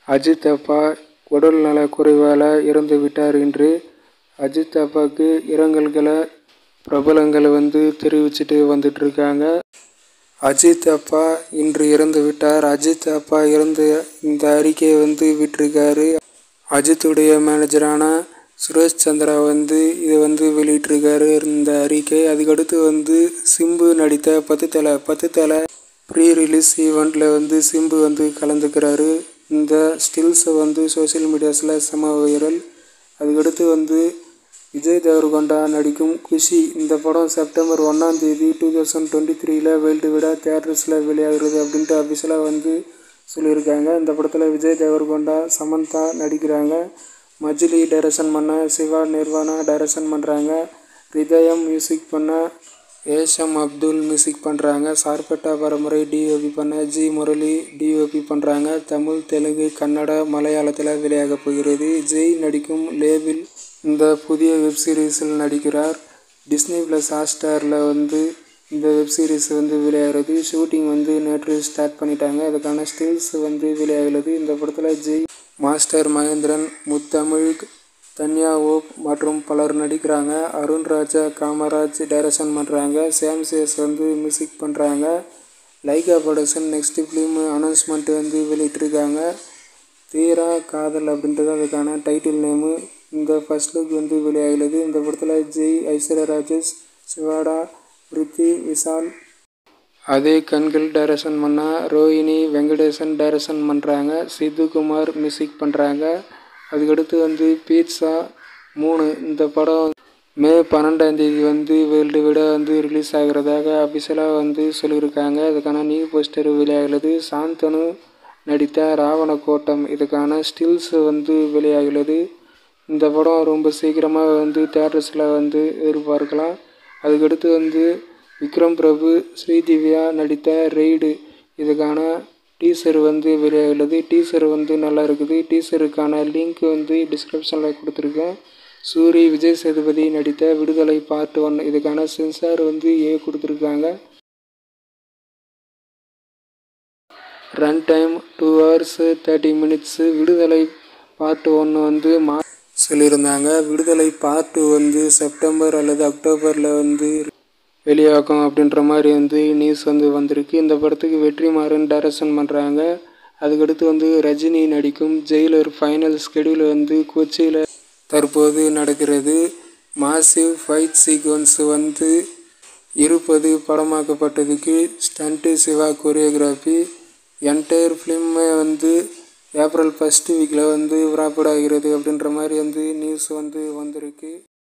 அஜித் அப்பா உடல் நலக்குறைவால் இறந்து விட்டார் என்று அஜித் அப்பாவுக்கு இரங்கல்களை பிரபலங்கள் வந்து தெரிவிச்சிட்டு வந்துட்டுருக்காங்க அஜித் அப்பா இன்று இறந்து விட்டார் அஜித் அப்பா இறந்து இந்த அறிக்கையை வந்து விட்டிருக்காரு அஜித்துடைய மேனேஜரான சுரேஷ் சந்திரா வந்து இதை வந்து வெளியிட்டிருக்காரு இந்த அறிக்கை அதுக்கடுத்து வந்து சிம்பு நடித்த பத்து தலை பத்து தலை ப்ரீ ரிலீஸ் ஈவெண்ட்டில் வந்து சிம்பு வந்து கலந்துக்கிறாரு இந்த ஸ்டில்ஸை வந்து சோஷியல் மீடியாஸில் செம வைரல் அதுக்கடுத்து வந்து விஜய் தேவர்கொண்டா நடிக்கும் குஷி இந்த படம் செப்டம்பர் ஒன்றாம் தேதி டூ தௌசண்ட் டுவெண்ட்டி த்ரீல வேர்ல்டு விட தேட்டர்ஸில் வெளியாகிறது அப்படின்ட்டு அஃபிஷியலாக வந்து சொல்லியிருக்காங்க இந்த படத்தில் விஜய் தேவர்கொண்டா சமந்தா நடிக்கிறாங்க மஜிலி டைரக்ஷன் பண்ண சிவா நிர்வாணா டைரக்ஷன் பண்ணுறாங்க ஹிதயம் மியூசிக் பண்ண ஏஷம் அப்துல் மியூசிக் பண்ணுறாங்க சார்பட்டா பரம்பரை டிஓபி பண்ண ஜி முரளி டிஓபி பண்ணுறாங்க தமிழ் தெலுங்கு கன்னடா மலையாளத்தில் வெளியாக போகிறது ஜெய் நடிக்கும் லேபிள் இந்த புதிய வெப் சீரிஸில் நடிக்கிறார் டிஸ்னி ப்ளஸ் ஹாட்ஸ்டாரில் வந்து இந்த வெப் சீரிஸ் வந்து வெளியாகிறது ஷூட்டிங் வந்து நேற்று ஸ்டார்ட் பண்ணிட்டாங்க அதுக்கான ஸ்டில்ஸ் வந்து வெளியாகிறது இந்த படத்தில் ஜெய் மாஸ்டர் மகேந்திரன் முத்தமிழ் தன்யா ஓப் மற்றும் பலர் நடிக்கிறாங்க அருண் ராஜா காமராஜ் டைரக்ஷன் பண்ணுறாங்க சாம் சேஸ் வந்து மியூசிக் பண்ணுறாங்க Lyca production next film announcement வந்து வெளியிட்டிருக்காங்க தீரா காதல் அப்படின்றது அதுக்கான டைட்டில் நேமு இந்த ஃபர்ஸ்ட் லுக் வந்து வெளியாகிறது இந்த படத்தில் ஜெய் ஐஸ்வர்யா ராஜேஷ் சிவாடா பிரித்தி விஷால் அதே கண்கள் டைரக்ஷன் பண்ண ரோஹிணி வெங்கடேசன் டைரக்ஷன் பண்ணுறாங்க சித்துக்குமார் மியூசிக் பண்ணுறாங்க அதுக்கடுத்து வந்து பீட்சா மூணு இந்த படம் மே பன்னெண்டாம் தேதி வந்து வேர்ல்டு விட வந்து ரிலீஸ் ஆகிறதாக அஃபிஷியலாக வந்து சொல்லியிருக்காங்க அதுக்கான நியூ போஸ்டர் வெளியாகிறது சாந்தனு நடித்த ராவண கோட்டம் இதுக்கான ஸ்டில்ஸ் வந்து வெளியாகிறது இந்த படம் ரொம்ப சீக்கிரமாக வந்து தேட்டர்ஸில் வந்து எதிர்பார்க்கலாம் அதுக்கடுத்து வந்து விக்ரம் பிரபு ஸ்ரீதிவ்யா நடித்த ரெய்டு இதுக்கான டீசர் வந்து வெளியாகிறது டீசர் வந்து நல்லா இருக்குது டீசருக்கான லிங்க் வந்து டிஸ்கிரிப்ஷனில் கொடுத்துருக்கேன் சூரி விஜய் சேதுபதி நடித்த விடுதலை பார்ட் ஒன் இதுக்கான சென்சார் வந்து ஏ கொடுத்துருக்காங்க run time two hours thirty minutes Viduthalai part ஒன்று வந்து மா சொல்லியிருந்தாங்க விடுதலை பார்ட் வந்து செப்டம்பர் அல்லது அக்டோபரில் வந்து வெளியாகும் அப்படின்ற மாதிரி வந்து நியூஸ் வந்து வந்திருக்கு இந்த படத்துக்கு வெற்றிமாறன் டைரக்ஷன் பண்ணுறாங்க அதுக்கடுத்து வந்து ரஜினி நடிக்கும் ஜெயிலர் ஃபைனல் ஸ்கெடியூல் வந்து கொச்சியில் தற்போது நடக்கிறது மாசிவ் ஃபைட் சீக்வன்ஸ் வந்து இருப்பது படமாக்கப்பட்டதுக்கு ஸ்டண்ட்டு சிவா கொரியோகிராஃபி என்டையர் ஃபிலிமே வந்து ஏப்ரல் ஃபஸ்ட்டு வீக்கில் வந்து wrapped ஆகிறது அப்படின்ற மாதிரி வந்து நியூஸ் வந்து வந்திருக்கு